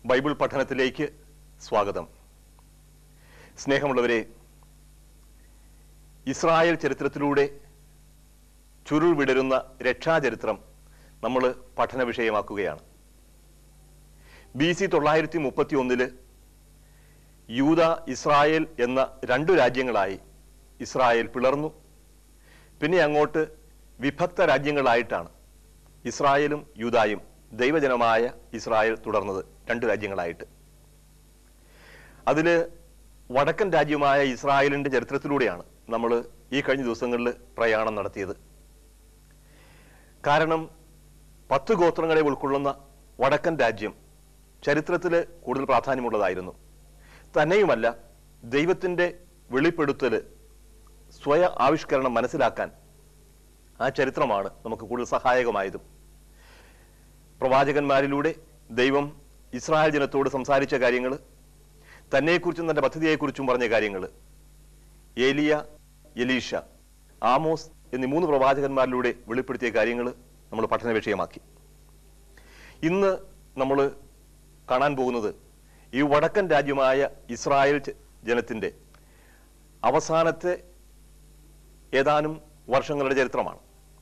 Bible പഠനത്തിലേക്ക് സ്വാഗതം സ്നേഹമുള്ളവരെ ഇസ്രായേൽ ചരിത്രത്തിലൂടെ ചുരുൾ വിടരുന്ന രക്ഷാചരിത്രം നമ്മൾ പഠന വിഷയമാക്കുകയാണ് ബി സി തൊള്ളായിരത്തി മുപ്പത്തി ഒന്നില് യൂത ഇസ്രായേൽ എന്ന രണ്ടു രാജ്യങ്ങളായി ഇസ്രായേൽ പിളർന്നു പിന്നെ അങ്ങോട്ട് വിഭക്ത രാജ്യങ്ങളായിട്ടാണ് ഇസ്രായേലും യൂതായും ദൈവജനമായ ഇസ്രായേൽ തുടർന്നത് രണ്ട് രാജ്യങ്ങളായിട്ട് അതിൽ വടക്കൻ രാജ്യമായ ഇസ്രായേലിന്റെ ചരിത്രത്തിലൂടെയാണ് നമ്മൾ ഈ കഴിഞ്ഞ ദിവസങ്ങളിൽ പ്രയാണം നടത്തിയത് കാരണം പത്ത് ഗോത്രങ്ങളെ ഉൾക്കൊള്ളുന്ന വടക്കൻ രാജ്യം ചരിത്രത്തിൽ കൂടുതൽ പ്രാധാന്യമുള്ളതായിരുന്നു തന്നെയുമല്ല ദൈവത്തിന്റെ വെളിപ്പെടുത്തല് സ്വയ ആവിഷ്കരണം മനസ്സിലാക്കാൻ ആ ചരിത്രമാണ് നമുക്ക് കൂടുതൽ സഹായകമായതും പ്രവാചകന്മാരിലൂടെ ദൈവം ഇസ്രായേൽ ജനത്തോട് സംസാരിച്ച കാര്യങ്ങൾ തന്നെക്കുറിച്ചും തന്റെ പദ്ധതിയെക്കുറിച്ചും പറഞ്ഞ കാര്യങ്ങൾ ഏലിയ എലീഷ ആമോസ് എന്നീ മൂന്ന് പ്രവാചകന്മാരിലൂടെ വെളിപ്പെടുത്തിയ കാര്യങ്ങൾ നമ്മൾ പഠന വിഷയമാക്കി ഇന്ന് നമ്മൾ കാണാൻ പോകുന്നത് ഈ വടക്കൻ രാജ്യമായ ഇസ്രായേൽ ജ- ജനത്തിന്റെ അവസാനത്തെ ഏതാനും വർഷങ്ങളുടെ ചരിത്രമാണ്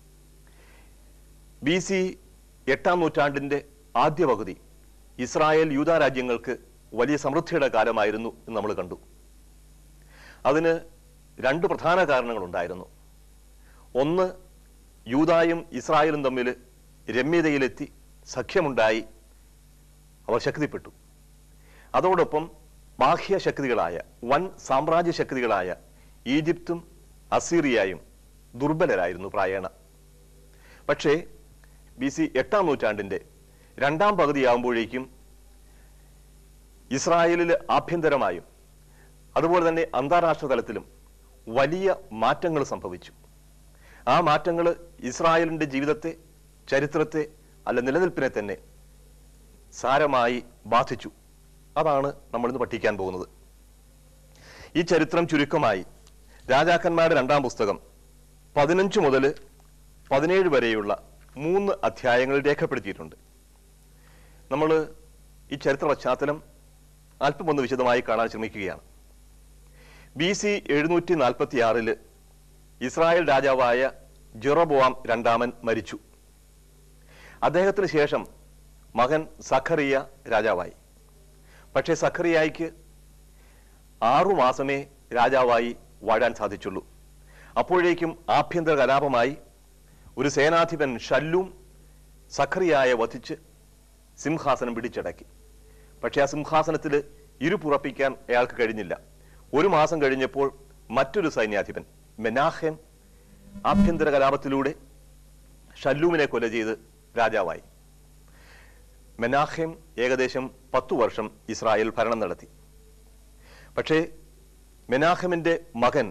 ബി സി എട്ടാം നൂറ്റാണ്ടിന്റെ ആദ്യ പകുതി ഇസ്രായേൽ യൂത രാജ്യങ്ങൾക്ക് വലിയ സമൃദ്ധിയുടെ കാലമായിരുന്നു എന്ന് നമ്മൾ കണ്ടു അതിന് രണ്ട് പ്രധാന കാരണങ്ങളുണ്ടായിരുന്നു ഒന്ന് യൂതായും ഇസ്രായേലും തമ്മിൽ രമ്യതയിലെത്തി സഖ്യമുണ്ടായി അവർ ശക്തിപ്പെട്ടു അതോടൊപ്പം ബാഹ്യ ശക്തികളായ വൻ സാമ്രാജ്യ ശക്തികളായ ഈജിപ്തും അസീറിയയും ദുർബലരായിരുന്നു പ്രായേണ പക്ഷേ ബി സി എട്ടാം നൂറ്റാണ്ടിന്റെ രണ്ടാം പകുതിയാകുമ്പോഴേക്കും ഇസ്രായേലിൽ ആഭ്യന്തരമായും അതുപോലെ തന്നെ അന്താരാഷ്ട്ര തലത്തിലും വലിയ മാറ്റങ്ങൾ സംഭവിച്ചു ആ മാറ്റങ്ങൾ ഇസ്രായേലിന്റെ ജീവിതത്തെ ചരിത്രത്തെ അല്ല നിലനിൽപ്പിനെ തന്നെ സാരമായി ബാധിച്ചു അതാണ് നമ്മൾ ഇന്ന് പഠിക്കാൻ പോകുന്നത് ഈ ചരിത്രം ചുരുക്കമായി രാജാക്കന്മാരുടെ രണ്ടാം പുസ്തകം പതിനഞ്ച് മുതൽ പതിനേഴ് വരെയുള്ള മൂന്ന് അധ്യായങ്ങൾ രേഖപ്പെടുത്തിയിട്ടുണ്ട് നമ്മൾ ഈ ചരിത്ര പശ്ചാത്തലം അല്പം ഒന്ന് വിശദമായി കാണാൻ ശ്രമിക്കുകയാണ് ബി സി എഴുന്നൂറ്റി നാൽപ്പത്തി ആറില് ഇസ്രായേൽ രാജാവായ ജെറോബോവാം രണ്ടാമൻ മരിച്ചു അദ്ദേഹത്തിന് ശേഷം മകൻ സഖറിയ രാജാവായി പക്ഷേ സഖറിയായിക്ക് ആറുമാസമേ രാജാവായി വാഴാൻ സാധിച്ചുള്ളൂ അപ്പോഴേക്കും ആഭ്യന്തര കലാപമായി ഒരു സേനാധിപൻ ഷല്ലൂം സഖറിയായെ വധിച്ച് സിംഹാസനം പിടിച്ചടക്കി പക്ഷെ ആ സിംഹാസനത്തിൽ ഇരുപുറപ്പിക്കാൻ അയാൾക്ക് കഴിഞ്ഞില്ല ഒരു മാസം കഴിഞ്ഞപ്പോൾ മറ്റൊരു സൈന്യാധിപൻ മെനാഹെം ആഭ്യന്തര കലാപത്തിലൂടെ ഷല്ലൂമിനെ കൊല ചെയ്ത് രാജാവായി മെനാഹെം ഏകദേശം പത്തു വർഷം ഇസ്രായേൽ ഭരണം നടത്തി പക്ഷേ മെനാഹമിന്റെ മകൻ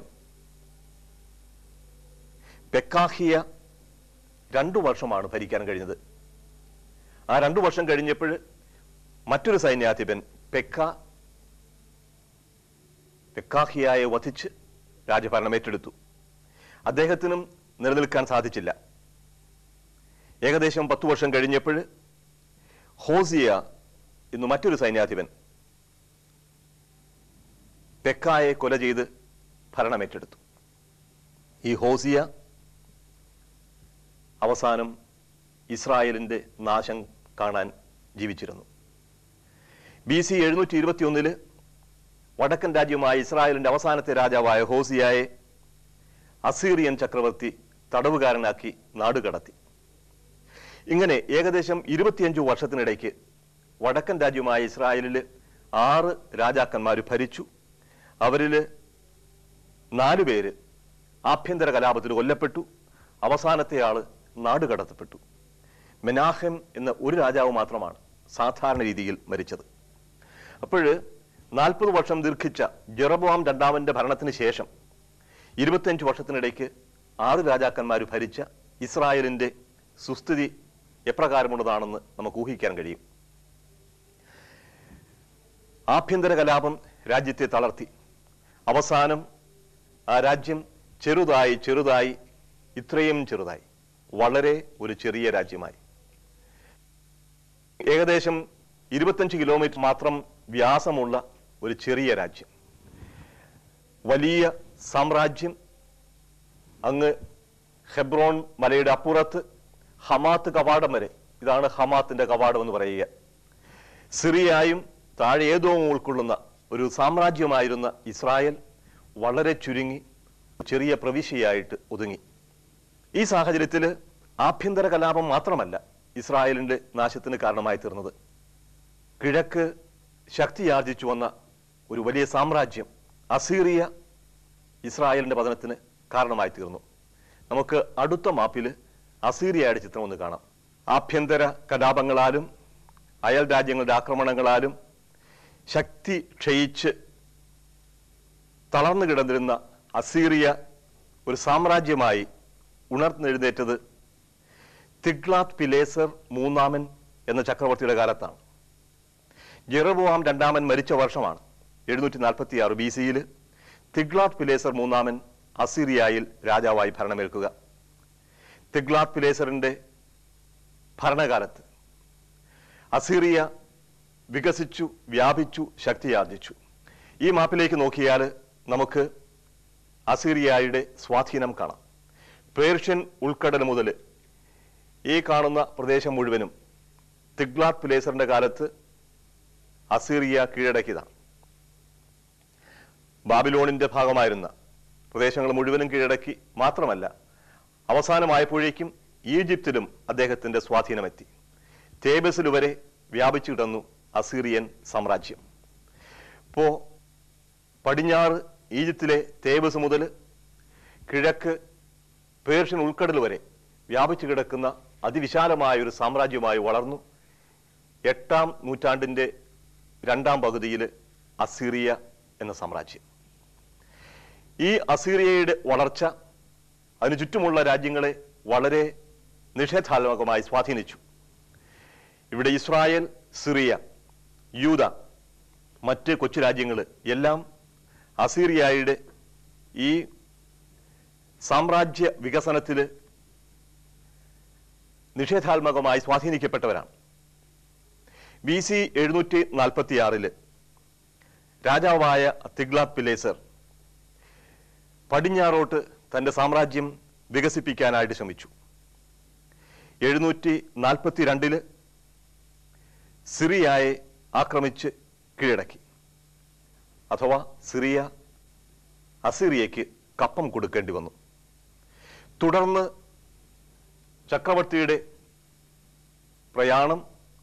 പെക്കാഹിയ രണ്ടു വർഷമാണ് ഭരിക്കാൻ കഴിഞ്ഞത് ആ രണ്ടു വർഷം കഴിഞ്ഞപ്പോൾ മറ്റൊരു സൈന്യാധിപൻ പെക്ക പെക്കാഹിയായെ വധിച്ച് രാജഭരണം ഏറ്റെടുത്തു അദ്ദേഹത്തിനും നിലനിൽക്കാൻ സാധിച്ചില്ല ഏകദേശം പത്തു വർഷം കഴിഞ്ഞപ്പോൾ ഹോസിയ എന്നു മറ്റൊരു സൈന്യാധിപൻ പെക്കായെ കൊല ചെയ്ത് ഭരണമേറ്റെടുത്തു ഈ ഹോസിയ അവസാനം ഇസ്രായേലിന്റെ നാശം കാണാൻ ജീവിച്ചിരുന്നു ബി സി എഴുന്നൂറ്റി ഇരുപത്തിയൊന്നില് വടക്കൻ രാജ്യമായ ഇസ്രായേലിന്റെ അവസാനത്തെ രാജാവായ ഹോസിയായെ അസീറിയൻ ചക്രവർത്തി തടവുകാരനാക്കി നാടുകടത്തി ഇങ്ങനെ ഏകദേശം ഇരുപത്തിയഞ്ചു വർഷത്തിനിടയ്ക്ക് വടക്കൻ രാജ്യമായ ഇസ്രായേലിൽ ആറ് രാജാക്കന്മാർ ഭരിച്ചു അവരിൽ നാലുപേര് ആഭ്യന്തര കലാപത്തിൽ കൊല്ലപ്പെട്ടു അവസാനത്തെ ആള് നാടുകടത്തപ്പെട്ടു മെനാഹെം എന്ന ഒരു രാജാവ് മാത്രമാണ് സാധാരണ രീതിയിൽ മരിച്ചത് അപ്പോൾ നാൽപ്പത് വർഷം ദീർഘിച്ച ജെറബോവാം രണ്ടാമന്റെ ഭരണത്തിന് ശേഷം ഇരുപത്തിയഞ്ച് വർഷത്തിനിടയ്ക്ക് ആറ് രാജാക്കന്മാർ ഭരിച്ച ഇസ്രായേലിന്റെ സുസ്ഥിതി എപ്രകാരമുള്ളതാണെന്ന് നമുക്ക് ഊഹിക്കാൻ കഴിയും ആഭ്യന്തര കലാപം രാജ്യത്തെ തളർത്തി അവസാനം ആ രാജ്യം ചെറുതായി ചെറുതായി ഇത്രയും ചെറുതായി വളരെ ഒരു ചെറിയ രാജ്യമായി ഏകദേശം ഇരുപത്തഞ്ച് കിലോമീറ്റർ മാത്രം വ്യാസമുള്ള ഒരു ചെറിയ രാജ്യം വലിയ സാമ്രാജ്യം അങ്ങ് ഹെബ്രോൺ മലയുടെ അപ്പുറത്ത് ഹമാത്ത് കവാടം വരെ ഇതാണ് ഹമാത്തിന്റെ കവാടം എന്ന് പറയുക സിറിയായും താഴെ ഏതോവും ഉൾക്കൊള്ളുന്ന ഒരു സാമ്രാജ്യമായിരുന്ന ഇസ്രായേൽ വളരെ ചുരുങ്ങി ചെറിയ പ്രവിശ്യയായിട്ട് ഒതുങ്ങി ഈ സാഹചര്യത്തിൽ ആഭ്യന്തര കലാപം മാത്രമല്ല ഇസ്രായേലിന്റെ നാശത്തിന് കാരണമായി തീർന്നത് കിഴക്ക് ശക്തിയാർജിച്ചു വന്ന ഒരു വലിയ സാമ്രാജ്യം അസീറിയ ഇസ്രായേലിന്റെ പതനത്തിന് കാരണമായി തീർന്നു നമുക്ക് അടുത്ത മാപ്പിൽ അസീറിയയുടെ ചിത്രം ഒന്ന് കാണാം ആഭ്യന്തര കലാപങ്ങളാലും അയൽ രാജ്യങ്ങളുടെ ആക്രമണങ്ങളാലും ശക്തി ക്ഷയിച്ച് തളർന്നു കിടന്നിരുന്ന അസീറിയ ഒരു സാമ്രാജ്യമായി ഉണർന്നെഴുന്നേറ്റത് തിഗ്ലാത്ത് പിലേസർ മൂന്നാമൻ എന്ന ചക്രവർത്തിയുടെ കാലത്താണ് ജെറബോവാം രണ്ടാമൻ മരിച്ച വർഷമാണ് എഴുന്നൂറ്റി നാൽപ്പത്തി ആറ് ബി സിയിൽ തിഗ്ലാത്ത് പിലേസർ മൂന്നാമൻ അസീറിയയിൽ രാജാവായി ഭരണമേൽക്കുക തിഗ്ലാത്ത് പിലേസറിന്റെ ഭരണകാലത്ത് അസീറിയ വികസിച്ചു വ്യാപിച്ചു ശക്തിയാർജിച്ചു ഈ മാപ്പിലേക്ക് നോക്കിയാൽ നമുക്ക് അസീറിയയുടെ സ്വാധീനം കാണാം പേർഷ്യൻ ഉൾക്കടൽ മുതൽ ഈ കാണുന്ന പ്രദേശം മുഴുവനും തിഗ്ലാത്ത് പിലേസറിന്റെ കാലത്ത് അസീറിയ കീഴടക്കിയതാണ് ബാബിലോണിന്റെ ഭാഗമായിരുന്ന പ്രദേശങ്ങൾ മുഴുവനും കീഴടക്കി മാത്രമല്ല അവസാനമായപ്പോഴേക്കും ഈജിപ്തിലും അദ്ദേഹത്തിന്റെ സ്വാധീനമെത്തി തേബസിൽ വരെ വ്യാപിച്ചു കിടന്നു അസീറിയൻ സാമ്രാജ്യം ഇപ്പോ പടിഞ്ഞാറ് ഈജിപ്തിലെ തേബസ് മുതൽ കിഴക്ക് പേർഷ്യൻ ഉൾക്കടൽ വരെ വ്യാപിച്ചു കിടക്കുന്ന അതിവിശാലമായ ഒരു സാമ്രാജ്യമായി വളർന്നു എട്ടാം നൂറ്റാണ്ടിന്റെ രണ്ടാം പകുതിയിൽ അസീറിയ എന്ന സാമ്രാജ്യം ഈ അസീറിയയുടെ വളർച്ച അതിനു ചുറ്റുമുള്ള രാജ്യങ്ങളെ വളരെ നിഷേധാത്മകമായി സ്വാധീനിച്ചു ഇവിടെ ഇസ്രായേൽ സിറിയ യൂത മറ്റ് കൊച്ചു രാജ്യങ്ങൾ എല്ലാം അസീറിയയുടെ ഈ സാമ്രാജ്യ വികസനത്തിൽ നിഷേധാത്മകമായി സ്വാധീനിക്കപ്പെട്ടവരാണ് ബി സി എഴുന്നൂറ്റി നാൽപ്പത്തി ആറില് രാജാവായ തിഗ്ലാത്ത് പിലേസർ പടിഞ്ഞാറോട്ട് തന്റെ സാമ്രാജ്യം വികസിപ്പിക്കാനായിട്ട് ശ്രമിച്ചു എഴുന്നൂറ്റി നാൽപ്പത്തി രണ്ടില് സിറിയയെ ആക്രമിച്ച് കീഴടക്കി അഥവാ സിറിയ അസിറിയയ്ക്ക് കപ്പം കൊടുക്കേണ്ടി വന്നു തുടർന്ന് ചക്രവർത്തിയുടെ പ്രയാണം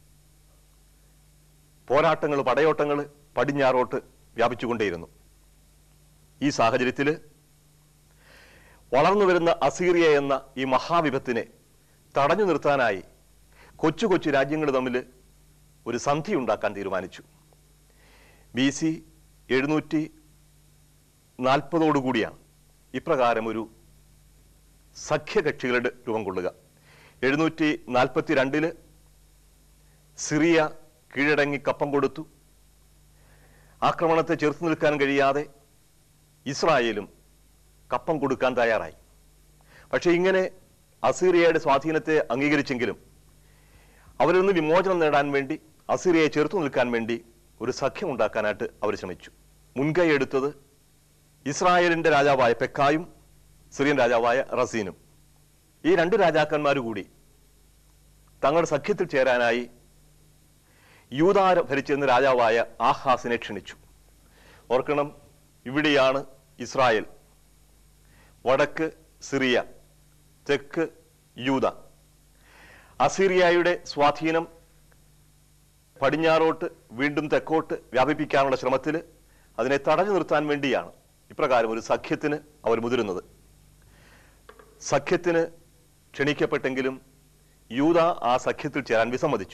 പോരാട്ടങ്ങൾ പടയോട്ടങ്ങൾ പടിഞ്ഞാറോട്ട് വ്യാപിച്ചുകൊണ്ടേയിരുന്നു ഈ സാഹചര്യത്തിൽ വളർന്നു വരുന്ന അസീറിയ എന്ന ഈ മഹാവിപത്തിനെ തടഞ്ഞു നിർത്താനായി കൊച്ചു കൊച്ചു രാജ്യങ്ങൾ തമ്മിൽ ഒരു സന്ധി ഉണ്ടാക്കാൻ തീരുമാനിച്ചു ബി സി എഴുന്നൂറ്റി നാൽപ്പതോടുകൂടിയാണ് ഇപ്രകാരം ഒരു സഖ്യകക്ഷികളുടെ രൂപം കൊള്ളുക എഴുന്നൂറ്റി നാൽപ്പത്തി രണ്ടില് സിറിയ കീഴടങ്ങി കപ്പം കൊടുത്തു ആക്രമണത്തെ ചെറുത്തു നിൽക്കാൻ കഴിയാതെ ഇസ്രായേലും കപ്പം കൊടുക്കാൻ തയ്യാറായി പക്ഷെ ഇങ്ങനെ അസീറിയയുടെ സ്വാധീനത്തെ അംഗീകരിച്ചെങ്കിലും അവരിൽ നിന്ന് വിമോചനം നേടാൻ വേണ്ടി അസീറിയയെ ചെറുത്തു നിൽക്കാൻ വേണ്ടി ഒരു സഖ്യം ഉണ്ടാക്കാനായിട്ട് അവർ ശ്രമിച്ചു മുൻകൈ എടുത്തത് ഇസ്രായേലിന്റെ രാജാവായ പെക്കായും സിറിയൻ രാജാവായ റസീനും ഈ രണ്ട് രാജാക്കന്മാർ കൂടി തങ്ങളുടെ സഖ്യത്തിൽ ചേരാനായി യൂതാര ഭരിച്ചിരുന്ന രാജാവായ ആഹാസിനെ ക്ഷണിച്ചു ഓർക്കണം ഇവിടെയാണ് ഇസ്രായേൽ വടക്ക് സിറിയ തെക്ക് യൂത അസീറിയയുടെ സ്വാധീനം പടിഞ്ഞാറോട്ട് വീണ്ടും തെക്കോട്ട് വ്യാപിപ്പിക്കാനുള്ള ശ്രമത്തിൽ അതിനെ തടഞ്ഞു നിർത്താൻ വേണ്ടിയാണ് ഇപ്രകാരം ഒരു സഖ്യത്തിന് അവർ മുതിരുന്നത് സഖ്യത്തിന് ക്ഷണിക്കപ്പെട്ടെങ്കിലും യൂത ആ സഖ്യത്തിൽ ചേരാൻ വിസമ്മതിച്ചു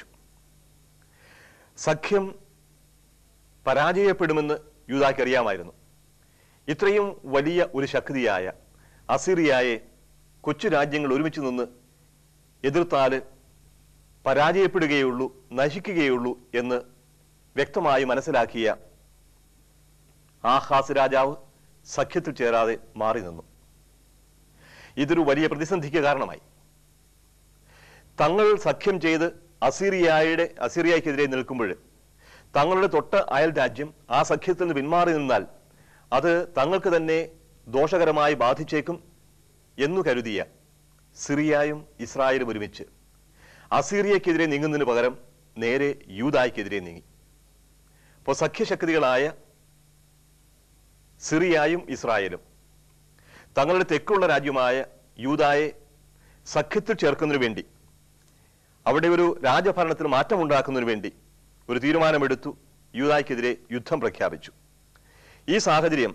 സഖ്യം പരാജയപ്പെടുമെന്ന് യൂതാക്ക് അറിയാമായിരുന്നു ഇത്രയും വലിയ ഒരു ശക്തിയായ അസിറിയായെ കൊച്ചു രാജ്യങ്ങൾ ഒരുമിച്ച് നിന്ന് എതിർത്താല് പരാജയപ്പെടുകയുള്ളൂ നശിക്കുകയുള്ളൂ എന്ന് വ്യക്തമായി മനസ്സിലാക്കിയ ആഹാസ് രാജാവ് സഖ്യത്തിൽ ചേരാതെ മാറി നിന്നു ഇതൊരു വലിയ പ്രതിസന്ധിക്ക് കാരണമായി തങ്ങൾ സഖ്യം ചെയ്ത് അസീറിയയുടെ അസീറിയക്കെതിരെ നിൽക്കുമ്പോൾ തങ്ങളുടെ തൊട്ട അയൽ രാജ്യം ആ സഖ്യത്തിൽ നിന്ന് പിന്മാറി നിന്നാൽ അത് തങ്ങൾക്ക് തന്നെ ദോഷകരമായി ബാധിച്ചേക്കും എന്നു കരുതിയ സിറിയയും ഇസ്രായേലും ഒരുമിച്ച് അസീറിയക്കെതിരെ നീങ്ങുന്നതിന് പകരം നേരെ യൂതായ്ക്കെതിരെ നീങ്ങി അപ്പോൾ സഖ്യശക്തികളായ സിറിയയും ഇസ്രായേലും തങ്ങളുടെ തെക്കുള്ള രാജ്യമായ യൂതായെ സഖ്യത്തിൽ ചേർക്കുന്നതിനു വേണ്ടി അവിടെ ഒരു രാജഭരണത്തിൽ മാറ്റമുണ്ടാക്കുന്നതിനു വേണ്ടി ഒരു തീരുമാനമെടുത്തു യൂതായ്ക്കെതിരെ യുദ്ധം പ്രഖ്യാപിച്ചു ഈ സാഹചര്യം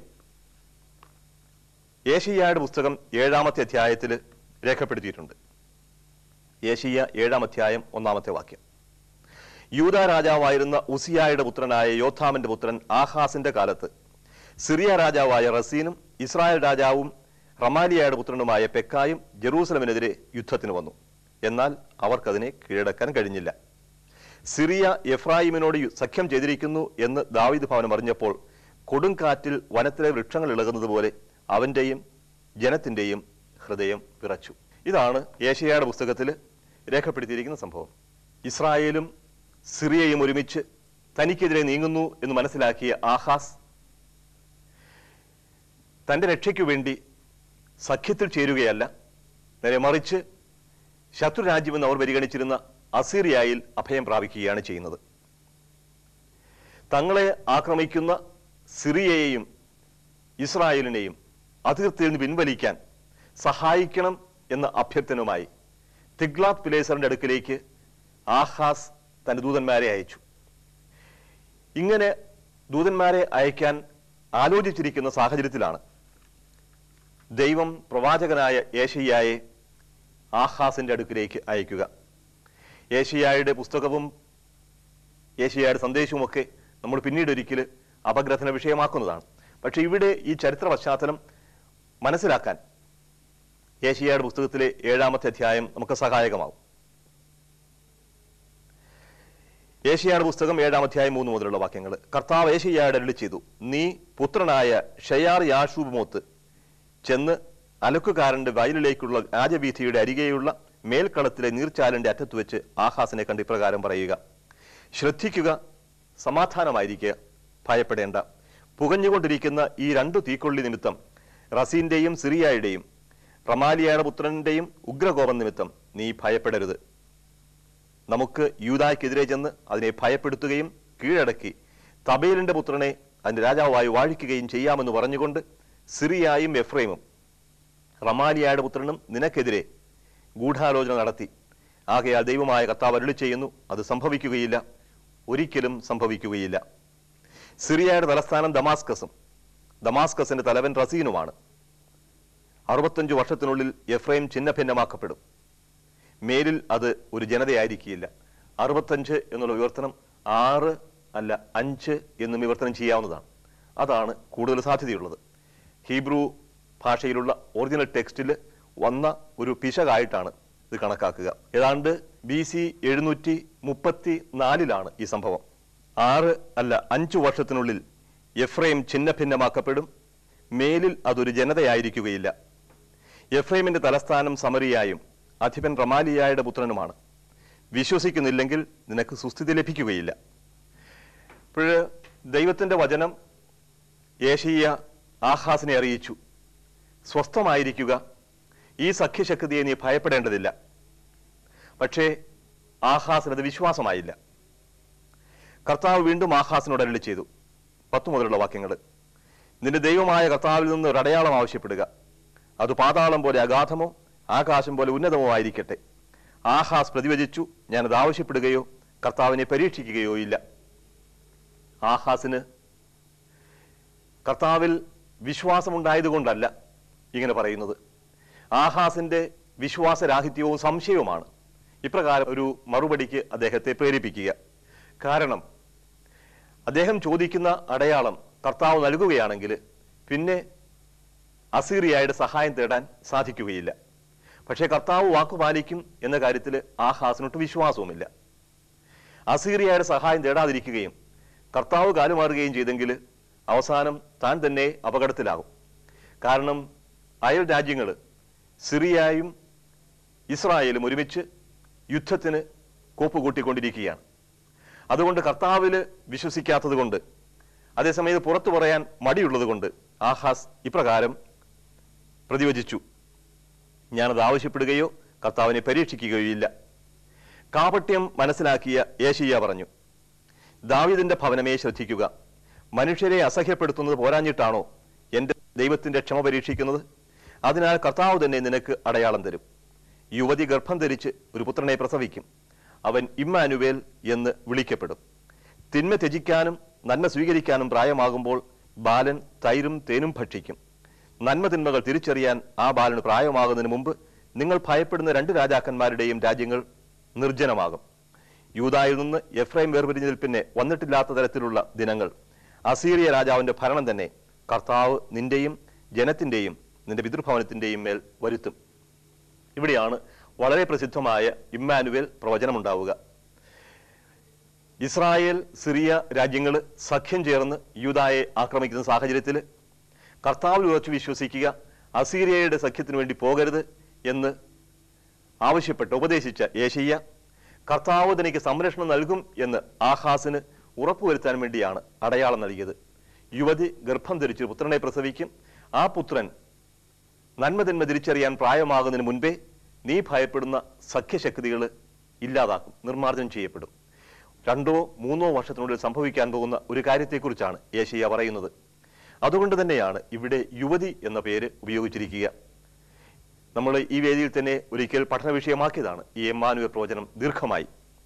ഏഷ്യായുടെ പുസ്തകം ഏഴാമത്തെ അധ്യായത്തിൽ രേഖപ്പെടുത്തിയിട്ടുണ്ട് ഏഷ്യ ഏഴാം അധ്യായം ഒന്നാമത്തെ വാക്യം യൂത രാജാവായിരുന്ന ഉസിയായുടെ പുത്രനായ യോഥാമിന്റെ പുത്രൻ ആഹാസിന്റെ കാലത്ത് സിറിയ രാജാവായ റസീനും ഇസ്രായേൽ രാജാവും റമാലിയയുടെ പുത്രനുമായ പെക്കായും ജെറൂസലമിനെതിരെ യുദ്ധത്തിന് വന്നു എന്നാൽ അവർക്കതിനെ കീഴടക്കാൻ കഴിഞ്ഞില്ല സിറിയ എഫ്രായിമിനോട് യു- സഖ്യം ചെയ്തിരിക്കുന്നു എന്ന് ദാവീദ് ഭവനം അറിഞ്ഞപ്പോൾ കൊടുങ്കാറ്റിൽ വനത്തിലെ വൃക്ഷങ്ങൾ ഇളകുന്നത് പോലെ അവന്റെയും ജനത്തിന്റെയും ഹൃദയം വിറച്ചു ഇതാണ് ഏഷ്യയുടെ പുസ്തകത്തിൽ രേഖപ്പെടുത്തിയിരിക്കുന്ന സംഭവം ഇസ്രായേലും സിറിയയും ഒരുമിച്ച് തനിക്കെതിരെ നീങ്ങുന്നു എന്ന് മനസ്സിലാക്കിയ ആഹാസ് തന്റെ രക്ഷയ്ക്കു വേണ്ടി സഖ്യത്തിൽ ചേരുകയല്ല നേരെ മറിച്ച് ശത്രു രാജ്യമെന്ന് അവർ പരിഗണിച്ചിരുന്ന അസീറിയയിൽ അഭയം പ്രാപിക്കുകയാണ് ചെയ്യുന്നത് തങ്ങളെ ആക്രമിക്കുന്ന സിറിയയെയും ഇസ്രായേലിനെയും അതിർത്തിയിൽ നിന്ന് പിൻവലിക്കാൻ സഹായിക്കണം എന്ന അഭ്യർത്ഥനവുമായി തിഗ്ലാത്ത് പിലേസറിന്റെ അടുക്കിലേക്ക് ആഹാസ് തന്റെ ദൂതന്മാരെ അയച്ചു ഇങ്ങനെ ദൂതന്മാരെ അയക്കാൻ ആലോചിച്ചിരിക്കുന്ന സാഹചര്യത്തിലാണ് ദൈവം പ്രവാചകനായ ഏഷയ്യായെ ആഹാസിന്റെ അടുക്കിലേക്ക് അയക്കുക ഏഷ്യായുടെ പുസ്തകവും ഏഷ്യയുടെ സന്ദേശവുമൊക്കെ നമ്മൾ പിന്നീട് ഒരിക്കൽ അപഗ്രഥന വിഷയമാക്കുന്നതാണ് പക്ഷെ ഇവിടെ ഈ ചരിത്ര പശ്ചാത്തലം മനസ്സിലാക്കാൻ ഏഷ്യയുടെ പുസ്തകത്തിലെ ഏഴാമത്തെ അധ്യായം നമുക്ക് സഹായകമാവും ഏഷ്യയുടെ പുസ്തകം ഏഴാം അധ്യായം മൂന്ന് മുതലുള്ള വാക്യങ്ങൾ കർത്താവ് ഏഷ്യയുടെ അരുളി ചെയ്തു നീ പുത്രനായ ഷയാർ യാഷൂബ് ചെന്ന് അലക്കുകാരന്റെ വയലിലേക്കുള്ള രാജവീഥിയുടെ അരികെയുള്ള മേൽക്കളത്തിലെ നീർച്ചാലിന്റെ അറ്റത്ത് വെച്ച് ആഹാസിനെ കണ്ട് ഇപ്രകാരം പറയുക ശ്രദ്ധിക്കുക സമാധാനമായിരിക്കുക ഭയപ്പെടേണ്ട പുകഞ്ഞുകൊണ്ടിരിക്കുന്ന ഈ രണ്ടു തീക്കൊള്ളി നിമിത്തം റസീന്റെയും സിറിയയുടെയും റമാലിയയുടെ പുത്രന്റെയും ഉഗ്രകോപം നിമിത്തം നീ ഭയപ്പെടരുത് നമുക്ക് യൂതായ്ക്കെതിരെ ചെന്ന് അതിനെ ഭയപ്പെടുത്തുകയും കീഴടക്കി തബേലിന്റെ പുത്രനെ അതിന്റെ രാജാവായി വാഴിക്കുകയും ചെയ്യാമെന്ന് പറഞ്ഞുകൊണ്ട് സിറിയായും എഫ്രൈമും റമാലിയയുടെ പുത്രനും നിനക്കെതിരെ ഗൂഢാലോചന നടത്തി ആകയാൽ ദൈവമായ കർത്താവ് അരുളി ചെയ്യുന്നു അത് സംഭവിക്കുകയില്ല ഒരിക്കലും സംഭവിക്കുകയില്ല സിറിയയുടെ തലസ്ഥാനം ദമാസ്കസും ദമാസ്കസിന്റെ തലവൻ റസീനുമാണ് അറുപത്തഞ്ചു വർഷത്തിനുള്ളിൽ എഫ്രൈം ഛിന്നഭിന്നമാക്കപ്പെടും മേലിൽ അത് ഒരു ജനതയായിരിക്കില്ല അറുപത്തഞ്ച് എന്നുള്ള വിവർത്തനം ആറ് അല്ല അഞ്ച് എന്നും വിവർത്തനം ചെയ്യാവുന്നതാണ് അതാണ് കൂടുതൽ സാധ്യതയുള്ളത് ഹീബ്രു ഭാഷയിലുള്ള ഒറിജിനൽ ടെക്സ്റ്റിൽ വന്ന ഒരു പിശകായിട്ടാണ് ഇത് കണക്കാക്കുക ഏതാണ്ട് ബി സി എഴുന്നൂറ്റി മുപ്പത്തി നാലിലാണ് ഈ സംഭവം ആറ് അല്ല അഞ്ചു വർഷത്തിനുള്ളിൽ എഫ്രൈം ഛിന്നഭിന്നമാക്കപ്പെടും മേലിൽ അതൊരു ജനതയായിരിക്കുകയില്ല എഫ്രൈമിന്റെ തലസ്ഥാനം സമറിയായും അധിപൻ റമാലിയായുടെ പുത്രനുമാണ് വിശ്വസിക്കുന്നില്ലെങ്കിൽ നിനക്ക് സുസ്ഥിതി ലഭിക്കുകയില്ല ഇപ്പോഴ് ദൈവത്തിന്റെ വചനം ഏഷ്യ ആഹാസിനെ അറിയിച്ചു സ്വസ്ഥമായിരിക്കുക ഈ സഖ്യശക്തിയെ നീ ഭയപ്പെടേണ്ടതില്ല പക്ഷേ ആഹാസിന് അത് വിശ്വാസമായില്ല കർത്താവ് വീണ്ടും ആഹാസിനോട് അരളി ചെയ്തു പത്തു മുതലുള്ള വാക്യങ്ങൾ നിന്റെ ദൈവമായ കർത്താവിൽ നിന്ന് ഒരു അടയാളം ആവശ്യപ്പെടുക അത് പാതാളം പോലെ അഗാധമോ ആകാശം പോലെ ഉന്നതമോ ആയിരിക്കട്ടെ ആഹാസ് പ്രതിവചിച്ചു ഞാനത് ആവശ്യപ്പെടുകയോ കർത്താവിനെ പരീക്ഷിക്കുകയോ ഇല്ല ആഹാസിന് കർത്താവിൽ വിശ്വാസമുണ്ടായതുകൊണ്ടല്ല ഇങ്ങനെ പറയുന്നത് ആഹാസിന്റെ വിശ്വാസരാഹിത്യവും സംശയവുമാണ് ഇപ്രകാരം ഒരു മറുപടിക്ക് അദ്ദേഹത്തെ പ്രേരിപ്പിക്കുക കാരണം അദ്ദേഹം ചോദിക്കുന്ന അടയാളം കർത്താവ് നൽകുകയാണെങ്കിൽ പിന്നെ അസീറിയയുടെ സഹായം തേടാൻ സാധിക്കുകയില്ല പക്ഷേ കർത്താവ് വാക്കു പാലിക്കും എന്ന കാര്യത്തിൽ ആഹാസിനൊട്ട് വിശ്വാസവുമില്ല അസീറിയയുടെ സഹായം തേടാതിരിക്കുകയും കർത്താവ് കാലുമാറുകയും ചെയ്തെങ്കിൽ അവസാനം താൻ തന്നെ അപകടത്തിലാകും കാരണം അയൽ രാജ്യങ്ങൾ സിറിയയും ഇസ്രായേലും ഒരുമിച്ച് യുദ്ധത്തിന് കോപ്പ് കൂട്ടിക്കൊണ്ടിരിക്കുകയാണ് അതുകൊണ്ട് കർത്താവിൽ വിശ്വസിക്കാത്തത് കൊണ്ട് അതേസമയം ഇത് പുറത്തു പറയാൻ മടിയുള്ളത് കൊണ്ട് ആഹാസ് ഇപ്രകാരം പ്രതിവചിച്ചു ഞാനത് ആവശ്യപ്പെടുകയോ കർത്താവിനെ പരീക്ഷിക്കുകയോ ഇല്ല കാപട്യം മനസ്സിലാക്കിയ ഏഷ്യ പറഞ്ഞു ദാവീദിന്റെ ഭവനമേ ശ്രദ്ധിക്കുക മനുഷ്യരെ അസഹ്യപ്പെടുത്തുന്നത് പോരാഞ്ഞിട്ടാണോ എന്റെ ദൈവത്തിന്റെ ക്ഷമ പരീക്ഷിക്കുന്നത് അതിനാൽ കർത്താവ് തന്നെ നിനക്ക് അടയാളം തരും യുവതി ഗർഭം ധരിച്ച് ഒരു പുത്രനെ പ്രസവിക്കും അവൻ ഇമ്മാനുവേൽ എന്ന് വിളിക്കപ്പെടും തിന്മ ത്യജിക്കാനും നന്മ സ്വീകരിക്കാനും പ്രായമാകുമ്പോൾ ബാലൻ തൈരും തേനും ഭക്ഷിക്കും നന്മ തിന്മകൾ തിരിച്ചറിയാൻ ആ ബാലന് പ്രായമാകുന്നതിന് മുമ്പ് നിങ്ങൾ ഭയപ്പെടുന്ന രണ്ട് രാജാക്കന്മാരുടെയും രാജ്യങ്ങൾ നിർജ്ജനമാകും യൂതായിൽ നിന്ന് എഫ്രൈം വേർപിരിഞ്ഞതിൽ പിന്നെ വന്നിട്ടില്ലാത്ത തരത്തിലുള്ള ദിനങ്ങൾ അസീറിയ രാജാവിന്റെ ഭരണം തന്നെ കർത്താവ് നിന്റെയും ജനത്തിന്റെയും നിന്റെ പിതൃഭവനത്തിന്റെയും മേൽ വരുത്തും ഇവിടെയാണ് വളരെ പ്രസിദ്ധമായ ഇമ്മാനുവേൽ പ്രവചനമുണ്ടാവുക ഇസ്രായേൽ സിറിയ രാജ്യങ്ങൾ സഖ്യം ചേർന്ന് യൂതായെ ആക്രമിക്കുന്ന സാഹചര്യത്തിൽ കർത്താവിൽ ഉറച്ചു വിശ്വസിക്കുക അസീരിയയുടെ സഖ്യത്തിന് വേണ്ടി പോകരുത് എന്ന് ആവശ്യപ്പെട്ട് ഉപദേശിച്ച ഏഷ്യ കർത്താവ് തനിക്ക് സംരക്ഷണം നൽകും എന്ന് ആഹാസിന് ഉറപ്പുവരുത്താൻ വേണ്ടിയാണ് അടയാളം നൽകിയത് യുവതി ഗർഭം ധരിച്ച് പുത്രനെ പ്രസവിക്കും ആ പുത്രൻ നന്മതിന്മ തിരിച്ചറിയാൻ പ്രായമാകുന്നതിന് മുൻപേ നീ ഭയപ്പെടുന്ന സഖ്യശക്തികൾ ഇല്ലാതാക്കും നിർമ്മാർജ്ജനം ചെയ്യപ്പെടും രണ്ടോ മൂന്നോ വർഷത്തിനുള്ളിൽ സംഭവിക്കാൻ പോകുന്ന ഒരു കാര്യത്തെക്കുറിച്ചാണ് ഏഷ്യ പറയുന്നത് അതുകൊണ്ട് തന്നെയാണ് ഇവിടെ യുവതി എന്ന പേര് ഉപയോഗിച്ചിരിക്കുക നമ്മൾ ഈ വേദിയിൽ തന്നെ ഒരിക്കൽ പഠന വിഷയമാക്കിയതാണ് ഈ എമ്മാനുവൽ പ്രവചനം ദീർഘമായി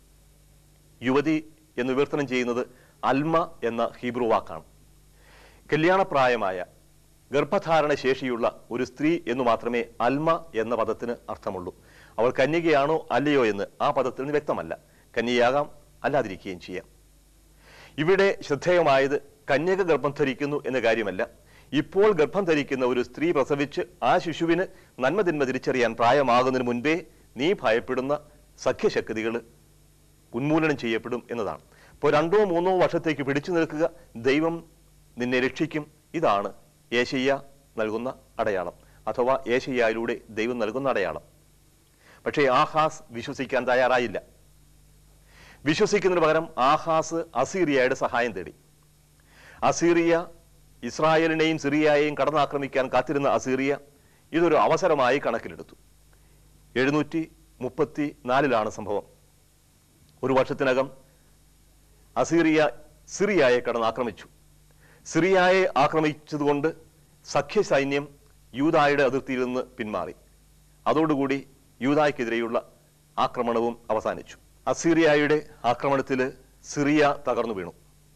യുവതി എന്ന് വിവർത്തനം ചെയ്യുന്നത് അൽമ എന്ന ഹീബ്രു വാക്കാണ് കല്യാണപ്രായമായ ഗർഭധാരണ ശേഷിയുള്ള ഒരു സ്ത്രീ എന്ന് മാത്രമേ അൽമ എന്ന പദത്തിന് അർത്ഥമുള്ളൂ അവൾ കന്യകയാണോ അല്ലയോ എന്ന് ആ പദത്തിൽ നിന്ന് വ്യക്തമല്ല കന്യയാകാം അല്ലാതിരിക്കുകയും ചെയ്യാം ഇവിടെ ശ്രദ്ധേയമായത് കന്യക ഗർഭം ധരിക്കുന്നു എന്ന കാര്യമല്ല ഇപ്പോൾ ഗർഭം ധരിക്കുന്ന ഒരു സ്ത്രീ പ്രസവിച്ച് ആ ശിശുവിന് നന്മതിന്മ തിരിച്ചറിയാൻ പ്രായമാകുന്നതിന് മുൻപേ നീ ഭയപ്പെടുന്ന സഖ്യശക്തികൾ ഉന്മൂലനം ചെയ്യപ്പെടും എന്നതാണ് ഇപ്പോൾ രണ്ടോ മൂന്നോ വർഷത്തേക്ക് പിടിച്ചു നിൽക്കുക ദൈവം നിന്നെ രക്ഷിക്കും ഇതാണ് ഏഷ്യ നൽകുന്ന അടയാളം അഥവാ ഏഷ്യയിലൂടെ ദൈവം നൽകുന്ന അടയാളം പക്ഷേ ആഹാസ് വിശ്വസിക്കാൻ തയ്യാറായില്ല വിശ്വസിക്കുന്നതിന് പകരം ആഹാസ് അസീറിയയുടെ സഹായം തേടി അസീറിയ ഇസ്രായേലിനെയും സിറിയയെയും കടന്നാക്രമിക്കാൻ കാത്തിരുന്ന അസീറിയ ഇതൊരു അവസരമായി കണക്കിലെടുത്തു എഴുന്നൂറ്റി മുപ്പത്തി നാലിലാണ് സംഭവം ഒരു വർഷത്തിനകം അസീറിയ സിറിയയെ കടന്നാക്രമിച്ചു സിറിയയെ ആക്രമിച്ചതുകൊണ്ട് സഖ്യ സൈന്യം യൂതായുടെ അതിർത്തിയിൽ നിന്ന് പിന്മാറി അതോടുകൂടി യൂതായ്ക്കെതിരെയുള്ള ആക്രമണവും അവസാനിച്ചു അസീറിയയുടെ ആക്രമണത്തിൽ സിറിയ തകർന്നു വീണു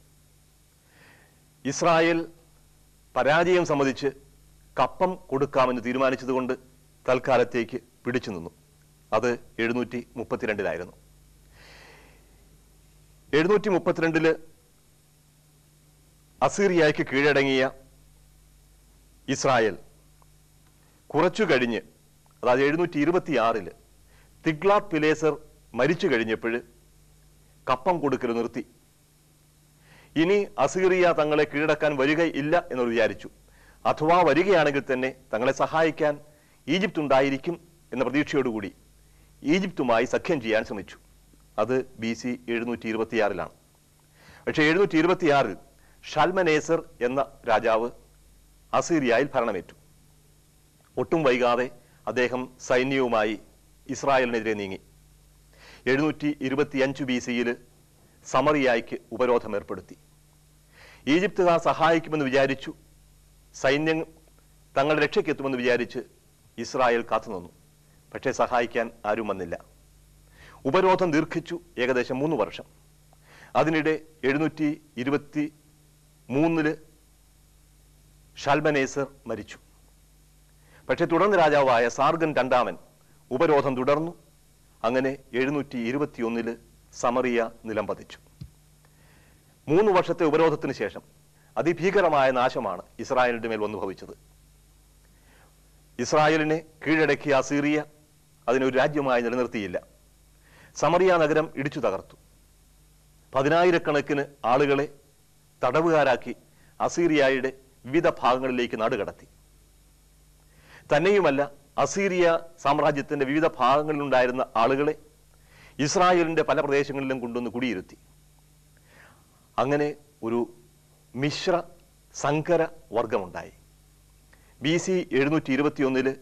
ഇസ്രായേൽ പരാജയം സമ്മതിച്ച് കപ്പം കൊടുക്കാമെന്ന് തീരുമാനിച്ചതുകൊണ്ട് തൽക്കാലത്തേക്ക് പിടിച്ചു നിന്നു അത് എഴുന്നൂറ്റി മുപ്പത്തിരണ്ടിലായിരുന്നു എഴുന്നൂറ്റി മുപ്പത്തിരണ്ടില് അസീറിയയ്ക്ക് കീഴടങ്ങിയ ഇസ്രായേൽ കുറച്ചു കഴിഞ്ഞ് അതായത് എഴുന്നൂറ്റി ഇരുപത്തി ആറില് തിഗ്ലാത് പിലേസർ മരിച്ചു കഴിഞ്ഞപ്പോൾ കപ്പം കൊടുക്കൽ നിർത്തി ഇനി അസീറിയ തങ്ങളെ കീഴടക്കാൻ വരികയില്ല എന്ന് വിചാരിച്ചു അഥവാ വരികയാണെങ്കിൽ തന്നെ തങ്ങളെ സഹായിക്കാൻ ഈജിപ്ത് ഉണ്ടായിരിക്കും എന്ന പ്രതീക്ഷയോടുകൂടി ഈജിപ്തുമായി സഖ്യം ചെയ്യാൻ ശ്രമിച്ചു അത് ബി സി എഴുന്നൂറ്റി ഇരുപത്തിയാറിലാണ് പക്ഷേ എഴുന്നൂറ്റി ഇരുപത്തിയാറിൽ ഷൽമനേസർ എന്ന രാജാവ് അസീറിയയിൽ ഭരണമേറ്റു ഒട്ടും വൈകാതെ അദ്ദേഹം സൈന്യവുമായി ഇസ്രായേലിനെതിരെ നീങ്ങി എഴുന്നൂറ്റി ഇരുപത്തിയഞ്ച് ബി സിയിൽ സമറിയായ്ക്ക് ഉപരോധം ഏർപ്പെടുത്തി ഈജിപ്തുകാർ സഹായിക്കുമെന്ന് വിചാരിച്ചു സൈന്യം തങ്ങളുടെ രക്ഷയ്ക്കെത്തുമെന്ന് വിചാരിച്ച് ഇസ്രായേൽ കാത്തുനിന്നു പക്ഷേ സഹായിക്കാൻ ആരും വന്നില്ല ഉപരോധം ദീർഘിച്ചു ഏകദേശം മൂന്ന് വർഷം അതിനിടെ എഴുന്നൂറ്റി ഇരുപത്തി മൂന്നില് ഷാൽബനേസർ മരിച്ചു പക്ഷെ തുടർന്ന് രാജാവായ സാർഗൻ രണ്ടാമൻ ഉപരോധം തുടർന്നു അങ്ങനെ എഴുന്നൂറ്റി ഇരുപത്തിയൊന്നില് സമറിയ നിലം പതിച്ചു മൂന്ന് വർഷത്തെ ഉപരോധത്തിന് ശേഷം അതിഭീകരമായ നാശമാണ് ഇസ്രായേലിന്റെ മേൽ വന്നു ഭവിച്ചത് ഇസ്രായേലിനെ കീഴടക്കിയ അസീറിയ അതിനൊരു രാജ്യമായി നിലനിർത്തിയില്ല സമറിയ നഗരം ഇടിച്ചു തകർത്തു പതിനായിരക്കണക്കിന് ആളുകളെ തടവുകാരാക്കി അസീറിയയുടെ വിവിധ ഭാഗങ്ങളിലേക്ക് നാടുകടത്തി തന്നെയുമല്ല അസീറിയ സാമ്രാജ്യത്തിന്റെ വിവിധ ഭാഗങ്ങളിലുണ്ടായിരുന്ന ആളുകളെ ഇസ്രായേലിന്റെ പല പ്രദേശങ്ങളിലും കൊണ്ടുവന്ന് കുടിയിരുത്തി അങ്ങനെ ഒരു മിശ്ര സങ്കര വർഗമുണ്ടായി ബി സി എഴുന്നൂറ്റി ഇരുപത്തിയൊന്നില്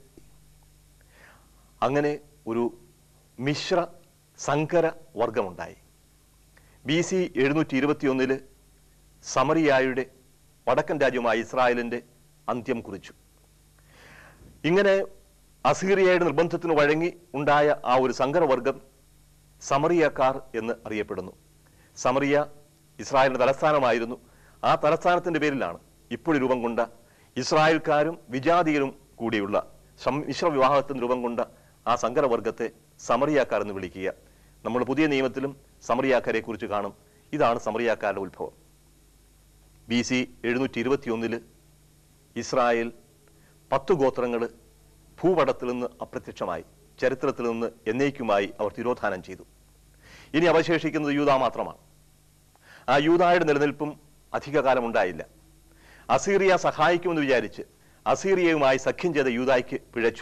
അങ്ങനെ ഒരു മിശ്ര സങ്കര വർഗമുണ്ടായി ബി സി എഴുന്നൂറ്റി ഇരുപത്തിയൊന്നില് സമറിയായുടെ വടക്കൻ രാജ്യമായ ഇസ്രായേലിന്റെ അന്ത്യം കുറിച്ചു ഇങ്ങനെ അസീറിയയുടെ നിർബന്ധത്തിന് വഴങ്ങി ഉണ്ടായ ആ ഒരു സങ്കരവർഗം സമറിയക്കാർ എന്ന് അറിയപ്പെടുന്നു സമറിയ ഇസ്രായേലിന്റെ തലസ്ഥാനമായിരുന്നു ആ തലസ്ഥാനത്തിന്റെ പേരിലാണ് ഇപ്പോഴും രൂപം കൊണ്ട ഇസ്രായേൽക്കാരും വിജാതിയരും കൂടിയുള്ള സമ്മിശ്ര വിവാഹത്തിന് രൂപം കൊണ്ട ആ സങ്കരവർഗത്തെ സമറിയാക്കാർ എന്ന് വിളിക്കുക നമ്മൾ പുതിയ നിയമത്തിലും സമറിയാക്കാരെ കുറിച്ച് കാണും ഇതാണ് സമറിയാക്കാരുടെ ഉത്ഭവം ബി സി എഴുന്നൂറ്റി ഇരുപത്തിയൊന്നില് ഇസ്രായേൽ പത്ത് ഗോത്രങ്ങൾ ഭൂപടത്തിൽ നിന്ന് അപ്രത്യക്ഷമായി ചരിത്രത്തിൽ നിന്ന് എന്നേക്കുമായി അവർ തിരോധാനം ചെയ്തു ഇനി അവശേഷിക്കുന്നത് യൂത മാത്രമാണ് ആ യൂതായുടെ നിലനിൽപ്പും അധികകാലം ഉണ്ടായില്ല അസീറിയ സഹായിക്കുമെന്ന് വിചാരിച്ച് അസീറിയയുമായി സഖ്യം ചെയ്ത യൂതായ്ക്ക് പിഴച്ചു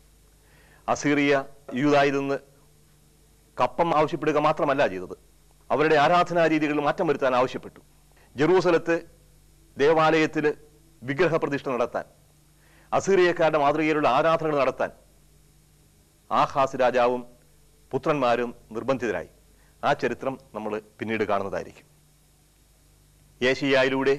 അസീറിയ യൂതായിൽ നിന്ന് കപ്പം ആവശ്യപ്പെടുക മാത്രമല്ല ചെയ്തത് അവരുടെ ആരാധനാ രീതികളിൽ മാറ്റം വരുത്താൻ ആവശ്യപ്പെട്ടു ജെറൂസലത്ത് ദേവാലയത്തിൽ വിഗ്രഹ പ്രതിഷ്ഠ നടത്താൻ അസീറിയക്കാരുടെ മാതൃകയിലുള്ള ആരാധനകൾ നടത്താൻ ആഹാസ് രാജാവും പുത്രന്മാരും നിർബന്ധിതരായി ആ ചരിത്രം നമ്മൾ പിന്നീട് കാണുന്നതായിരിക്കും ഏഷ്യായിലൂടെ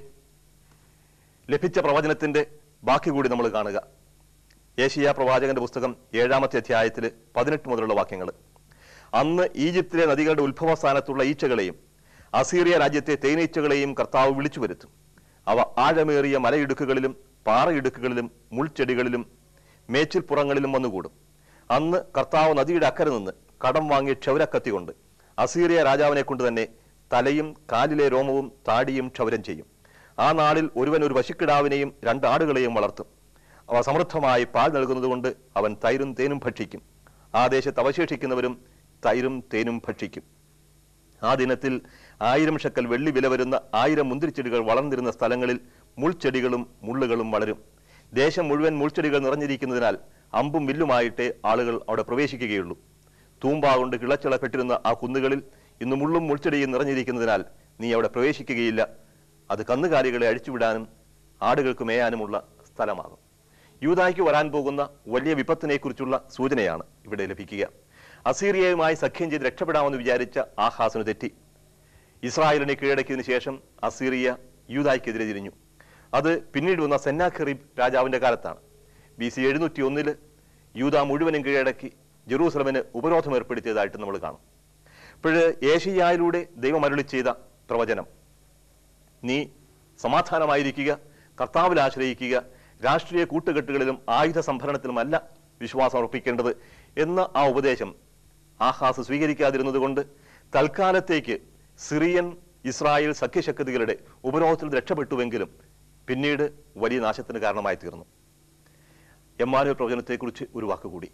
ലഭിച്ച പ്രവചനത്തിന്റെ ബാക്കി കൂടി നമ്മൾ കാണുക ഏഷ്യ പ്രവാചകന്റെ പുസ്തകം ഏഴാമത്തെ അധ്യായത്തിൽ പതിനെട്ട് മുതലുള്ള വാക്യങ്ങൾ അന്ന് ഈജിപ്തിലെ നദികളുടെ ഉത്ഭവസ്ഥാനത്തുള്ള ഈച്ചകളെയും അസീറിയ രാജ്യത്തെ തേനീച്ചകളെയും കർത്താവ് വിളിച്ചു വരുത്തും അവ ആഴമേറിയ മലയിടുക്കുകളിലും പാറയിടുക്കുകളിലും മുൾച്ചെടികളിലും മേച്ചിൽപ്പുറങ്ങളിലും വന്നുകൂടും അന്ന് കർത്താവ് നദിയുടെ അക്കരെ നിന്ന് കടം വാങ്ങിയ ക്ഷൗരക്കത്തി കൊണ്ട് അസീറിയ രാജാവിനെ കൊണ്ട് തന്നെ തലയും കാലിലെ രോമവും താടിയും ക്ഷൗരം ചെയ്യും ആ നാളിൽ ഒരുവൻ ഒരു പശുക്കിടാവിനെയും രണ്ട് ആടുകളെയും വളർത്തും അവ സമൃദ്ധമായി പാൽ നൽകുന്നതുകൊണ്ട് അവൻ തൈരും തേനും ഭക്ഷിക്കും ആ ദേശത്ത് അവശേഷിക്കുന്നവരും തൈരും തേനും ഭക്ഷിക്കും ആ ദിനത്തിൽ ആയിരം ഷക്കൽ വെള്ളി വില വരുന്ന ആയിരം മുന്തിരിച്ചെടികൾ വളർന്നിരുന്ന സ്ഥലങ്ങളിൽ മുൾച്ചെടികളും മുള്ളുകളും വളരും ദേശം മുഴുവൻ മുൾച്ചെടികൾ നിറഞ്ഞിരിക്കുന്നതിനാൽ അമ്പും വില്ലുമായിട്ടേ ആളുകൾ അവിടെ പ്രവേശിക്കുകയുള്ളൂ തൂമ്പ കൊണ്ട് കിളച്ചിളപ്പെട്ടിരുന്ന ആ കുന്നുകളിൽ ഇന്ന് മുള്ളും മുൾച്ചെടിയും നിറഞ്ഞിരിക്കുന്നതിനാൽ നീ അവിടെ പ്രവേശിക്കുകയില്ല അത് കന്നുകാലികളെ അഴിച്ചുവിടാനും ആടുകൾക്ക് മേയാനുമുള്ള സ്ഥലമാകും യൂതായ്ക്ക് വരാൻ പോകുന്ന വലിയ വിപത്തിനെക്കുറിച്ചുള്ള സൂചനയാണ് ഇവിടെ ലഭിക്കുക അസീറിയയുമായി സഖ്യം ചെയ്ത് രക്ഷപ്പെടാമെന്ന് വിചാരിച്ച ആഹാസിന് തെറ്റി ഇസ്രായേലിനെ കീഴടക്കിയതിനു ശേഷം അസീറിയ യൂതായ്ക്കെതിരെ തിരിഞ്ഞു അത് പിന്നീട് വന്ന സെന്നാഖറീബ് രാജാവിന്റെ കാലത്താണ് ബി സി എഴുന്നൂറ്റി ഒന്നില് യൂത മുഴുവനും കീഴടക്കി ജെറൂസലമിന് ഉപരോധം ഏർപ്പെടുത്തിയതായിട്ട് നമ്മൾ കാണും ഇപ്പോഴ് ഏഷ്യായിലൂടെ ദൈവം അരുളി ചെയ്ത പ്രവചനം നീ സമാധാനമായിരിക്കുക കർത്താവിൽ ആശ്രയിക്കുക രാഷ്ട്രീയ കൂട്ടുകെട്ടുകളിലും ആയുധ സംഭരണത്തിലുമല്ല വിശ്വാസം അർപ്പിക്കേണ്ടത് എന്ന ആ ഉപദേശം ആഹാസ് സ്വീകരിക്കാതിരുന്നത് കൊണ്ട് തൽക്കാലത്തേക്ക് സിറിയൻ ഇസ്രായേൽ സഖ്യശക്തികളുടെ ഉപരോധത്തിൽ നിന്ന് രക്ഷപ്പെട്ടുവെങ്കിലും പിന്നീട് വലിയ നാശത്തിന് കാരണമായി തീർന്നു എമ്മാനുവൽ പ്രവചനത്തെക്കുറിച്ച് ഒരു വാക്കുകൂടി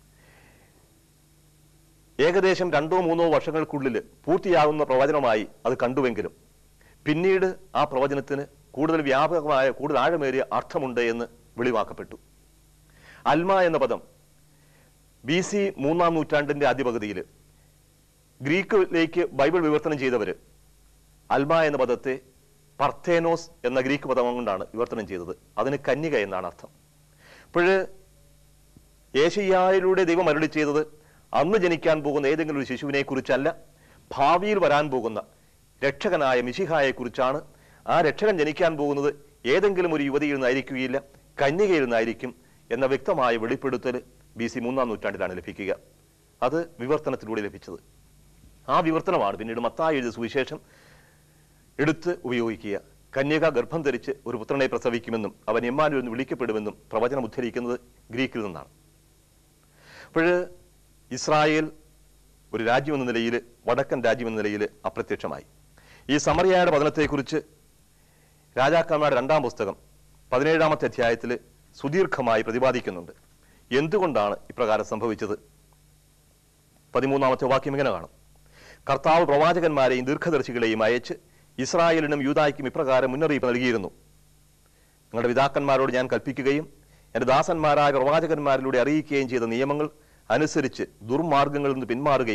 ഏകദേശം രണ്ടോ മൂന്നോ വർഷങ്ങൾക്കുള്ളിൽ പൂർത്തിയാകുന്ന പ്രവചനമായി അത് കണ്ടുവെങ്കിലും പിന്നീട് ആ പ്രവചനത്തിന് കൂടുതൽ വ്യാപകമായ കൂടുതൽ ആഴമേറിയ അർത്ഥമുണ്ട് എന്ന് വെളിവാക്കപ്പെട്ടു അൽമ എന്ന പദം ബി സി മൂന്നാം നൂറ്റാണ്ടിന്റെ ആദ്യപകുതിയിൽ ഗ്രീക്കിലേക്ക് ബൈബിൾ വിവർത്തനം ചെയ്തവര് അൽമ എന്ന പദത്തെ പർത്തേനോസ് എന്ന ഗ്രീക്ക് പദം കൊണ്ടാണ് വിവർത്തനം ചെയ്തത് അതിന് കന്യക എന്നാണ് അർത്ഥം അപ്പോഴ് ഏഷ്യായിലൂടെ ദൈവം അരുളി ചെയ്തത് അന്ന് ജനിക്കാൻ പോകുന്ന ഏതെങ്കിലും ഒരു ശിശുവിനെ കുറിച്ചല്ല ഭാവിയിൽ വരാൻ പോകുന്ന രക്ഷകനായ മിശിഹായെ കുറിച്ചാണ് ആ രക്ഷകൻ ജനിക്കാൻ പോകുന്നത് ഏതെങ്കിലും ഒരു യുവതിയിൽ നിന്നായിരിക്കുകയില്ല കന്യകയിൽ നിന്നായിരിക്കും എന്ന വ്യക്തമായ വെളിപ്പെടുത്തൽ ബി സി മൂന്നാം നൂറ്റാണ്ടിലാണ് ലഭിക്കുക അത് വിവർത്തനത്തിലൂടെ ലഭിച്ചത് ആ വിവർത്തനമാണ് പിന്നീട് മത്തായി എഴുതിയ സുവിശേഷം എടുത്ത് ഉപയോഗിക്കുക കന്യക ഗർഭം ധരിച്ച് ഒരു പുത്രനെ പ്രസവിക്കുമെന്നും അവൻ എമ്മാനു എന്ന് വിളിക്കപ്പെടുമെന്നും പ്രവചനം ഉദ്ധരിക്കുന്നത് ഗ്രീക്കിൽ നിന്നാണ് അപ്പോഴ് ഇസ്രായേൽ ഒരു രാജ്യമെന്ന നിലയിൽ വടക്കൻ രാജ്യമെന്ന നിലയിൽ അപ്രത്യക്ഷമായി ഈ സമറിയായുടെ പതനത്തെക്കുറിച്ച് രാജാക്കന്മാരുടെ രണ്ടാം പുസ്തകം പതിനേഴാമത്തെ അധ്യായത്തിൽ സുദീർഘമായി പ്രതിപാദിക്കുന്നുണ്ട് എന്തുകൊണ്ടാണ് ഇപ്രകാരം സംഭവിച്ചത് പതിമൂന്നാമത്തെ വാക്യം ഇങ്ങനെ കാണും കർത്താവ് പ്രവാചകന്മാരെയും ദീർഘദർശികളെയും അയച്ച് ഇസ്രായേലിനും യൂതായ്ക്കും ഇപ്രകാരം മുന്നറിയിപ്പ് നൽകിയിരുന്നു നിങ്ങളുടെ പിതാക്കന്മാരോട് ഞാൻ കൽപ്പിക്കുകയും എൻ്റെ ദാസന്മാരായ പ്രവാചകന്മാരിലൂടെ അറിയിക്കുകയും ചെയ്ത നിയമങ്ങൾ അനുസരിച്ച് ദുർമാർഗങ്ങളിൽ നിന്ന് പിന്മാറുകയും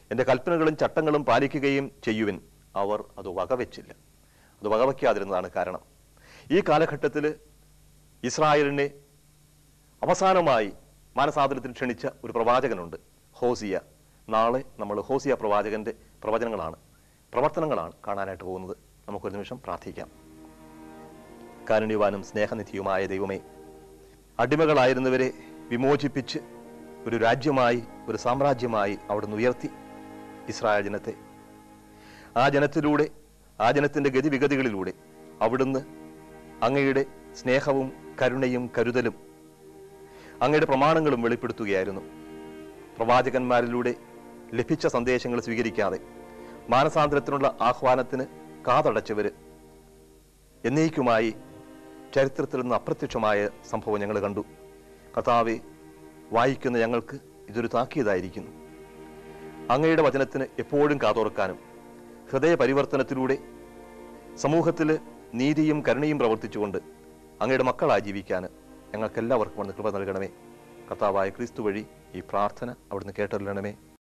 എൻ്റെ കൽപ്പനകളും ചട്ടങ്ങളും പാലിക്കുകയും ചെയ്യുവിൻ അവർ അത് വകവെച്ചില്ല അത് വകവയ്ക്കാതിരുന്നതാണ് കാരണം ഈ കാലഘട്ടത്തിൽ ഇസ്രായേലിനെ അവസാനമായി മാനസാന്തരത്തിന് ക്ഷണിച്ച ഒരു പ്രവാചകനുണ്ട് ഹോസിയ നാളെ നമ്മൾ ഹോസിയ പ്രവാചകന്റെ പ്രവചനങ്ങളാണ് പ്രവർത്തനങ്ങളാണ് കാണാനായിട്ട് പോകുന്നത് നമുക്കൊരു നിമിഷം പ്രാർത്ഥിക്കാം കാരുണ്യവാനും സ്നേഹനിധിയുമായ ദൈവമേ അടിമകളായിരുന്നവരെ വിമോചിപ്പിച്ച് ഒരു രാജ്യമായി ഒരു സാമ്രാജ്യമായി അവിടുന്ന് ഉയർത്തി ഇസ്രായേൽ ജനത്തെ ആ ജനത്തിലൂടെ ആ ജനത്തിന്റെ ഗതിവിഗതികളിലൂടെ അവിടുന്ന് അങ്ങയുടെ സ്നേഹവും കരുണയും കരുതലും അങ്ങയുടെ പ്രമാണങ്ങളും വെളിപ്പെടുത്തുകയായിരുന്നു പ്രവാചകന്മാരിലൂടെ ലഭിച്ച സന്ദേശങ്ങൾ സ്വീകരിക്കാതെ മാനസാന്തരത്തിനുള്ള ആഹ്വാനത്തിന് കാതടച്ചവര് എന്നേക്കുമായി ചരിത്രത്തിൽ നിന്ന് അപ്രത്യക്ഷമായ സംഭവം ഞങ്ങൾ കണ്ടു കർത്താവെ വായിക്കുന്ന ഞങ്ങൾക്ക് ഇതൊരു താക്കീതായിരിക്കുന്നു അങ്ങയുടെ വചനത്തിന് എപ്പോഴും കാതോർക്കാനും ഹൃദയ പരിവർത്തനത്തിലൂടെ സമൂഹത്തിൽ നീതിയും കരുണയും പ്രവർത്തിച്ചുകൊണ്ട് അങ്ങയുടെ മക്കളായി ജീവിക്കാൻ ഞങ്ങൾക്കെല്ലാവർക്കും അവിടുന്ന് കൃപ നൽകണമേ കർത്താവായ ക്രിസ്തു വഴി ഈ പ്രാർത്ഥന അവിടുന്ന് കേട്ടറിയണമേ